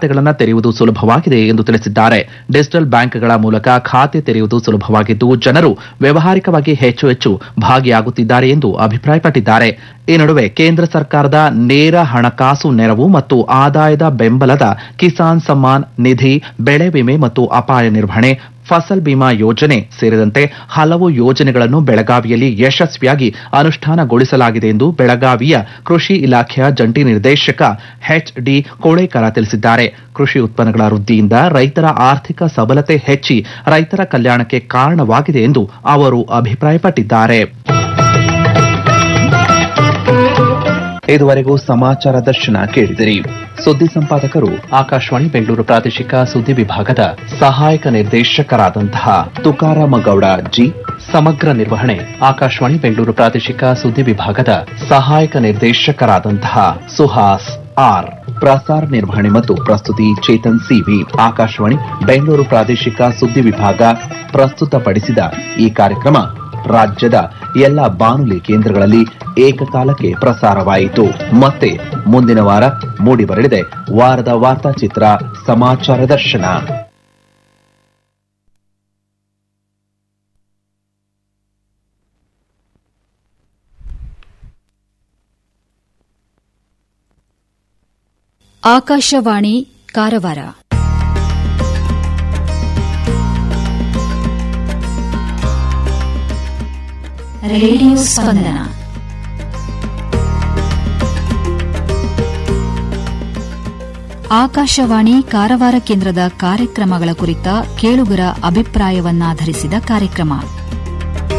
ಖಾತೆಗಳನ್ನು ತೆರೆಯುವುದು ಸುಲಭವಾಗಿದೆ ಎಂದು ತಿಳಿಸಿದ್ದಾರೆ ಡಿಜಿಟಲ್ ಬ್ಯಾಂಕ್ಗಳ ಮೂಲಕ ಖಾತೆ ತೆರೆಯುವುದು ಸುಲಭವಾಗಿದ್ದು ಜನರು ವ್ಯವಹಾರಿಕವಾಗಿ ಹೆಚ್ಚು ಹೆಚ್ಚು ಭಾಗಿಯಾಗುತ್ತಿದ್ದಾರೆ ಎಂದು ಅಭಿಪ್ರಾಯಪಟ್ಟಿದ್ದಾರೆ ಈ ನಡುವೆ ಕೇಂದ್ರ ಸರ್ಕಾರದ ನೇರ ಹಣಕಾಸು ನೆರವು ಮತ್ತು ಆದಾಯದ ಬೆಂಬಲದ ಕಿಸಾನ್ ಸಮ್ಮಾನ್ ನಿಧಿ ಬೆಳೆ ವಿಮೆ ಮತ್ತು ಅಪಾಯ ನಿರ್ವಹಣೆ ಫಸಲ್ ಬಿಮಾ ಯೋಜನೆ ಸೇರಿದಂತೆ ಹಲವು ಯೋಜನೆಗಳನ್ನು ಬೆಳಗಾವಿಯಲ್ಲಿ ಯಶಸ್ವಿಯಾಗಿ ಅನುಷ್ಠಾನಗೊಳಿಸಲಾಗಿದೆ ಎಂದು ಬೆಳಗಾವಿಯ ಕೃಷಿ ಇಲಾಖೆಯ ಜಂಟಿ ನಿರ್ದೇಶಕ ಎಚ್ ಡಿ ಕೋಳೇಕರ ತಿಳಿಸಿದ್ದಾರೆ ಕೃಷಿ ಉತ್ಪನ್ನಗಳ ವೃದ್ಧಿಯಿಂದ ರೈತರ ಆರ್ಥಿಕ ಸಬಲತೆ ಹೆಚ್ಚಿ ರೈತರ ಕಲ್ಯಾಣಕ್ಕೆ ಕಾರಣವಾಗಿದೆ ಎಂದು ಅವರು ಅಭಿಪ್ರಾಯಪಟ್ಟಿದ್ದಾರೆ ಇದುವರೆಗೂ ಸಮಾಚಾರ ದರ್ಶನ ಕೇಳಿದಿರಿ ಸುದ್ದಿ ಸಂಪಾದಕರು ಆಕಾಶವಾಣಿ ಬೆಂಗಳೂರು ಪ್ರಾದೇಶಿಕ ಸುದ್ದಿ ವಿಭಾಗದ ಸಹಾಯಕ ನಿರ್ದೇಶಕರಾದಂತಹ ತುಕಾರಾಮ ಗೌಡ ಜಿ ಸಮಗ್ರ ನಿರ್ವಹಣೆ ಆಕಾಶವಾಣಿ ಬೆಂಗಳೂರು ಪ್ರಾದೇಶಿಕ ಸುದ್ದಿ ವಿಭಾಗದ ಸಹಾಯಕ ನಿರ್ದೇಶಕರಾದಂತಹ ಸುಹಾಸ್ ಆರ್ ಪ್ರಸಾರ ನಿರ್ವಹಣೆ ಮತ್ತು ಪ್ರಸ್ತುತಿ ಚೇತನ್ ಸಿವಿ ಆಕಾಶವಾಣಿ ಬೆಂಗಳೂರು ಪ್ರಾದೇಶಿಕ ಸುದ್ದಿ ವಿಭಾಗ ಪ್ರಸ್ತುತಪಡಿಸಿದ ಈ ಕಾರ್ಯಕ್ರಮ ರಾಜ್ಯದ ಎಲ್ಲ ಬಾನುಲಿ ಕೇಂದ್ರಗಳಲ್ಲಿ ಏಕಕಾಲಕ್ಕೆ ಪ್ರಸಾರವಾಯಿತು ಮತ್ತೆ ಮುಂದಿನ ವಾರ ಮೂಡಿಬರಲಿದೆ ವಾರದ ವಾರ್ತಾಚಿತ್ರ ಸಮಾಚಾರ ದರ್ಶನ ಆಕಾಶವಾಣಿ ಕಾರವಾರ ರೇಡಿಯೋ ಸ್ಪಂದನ ಆಕಾಶವಾಣಿ ಕಾರವಾರ ಕೇಂದ್ರದ ಕಾರ್ಯಕ್ರಮಗಳ ಕುರಿತ ಕೇಳುಗರ ಅಭಿಪ್ರಾಯವನ್ನಾಧರಿಸಿದ ಕಾರ್ಯಕ್ರಮ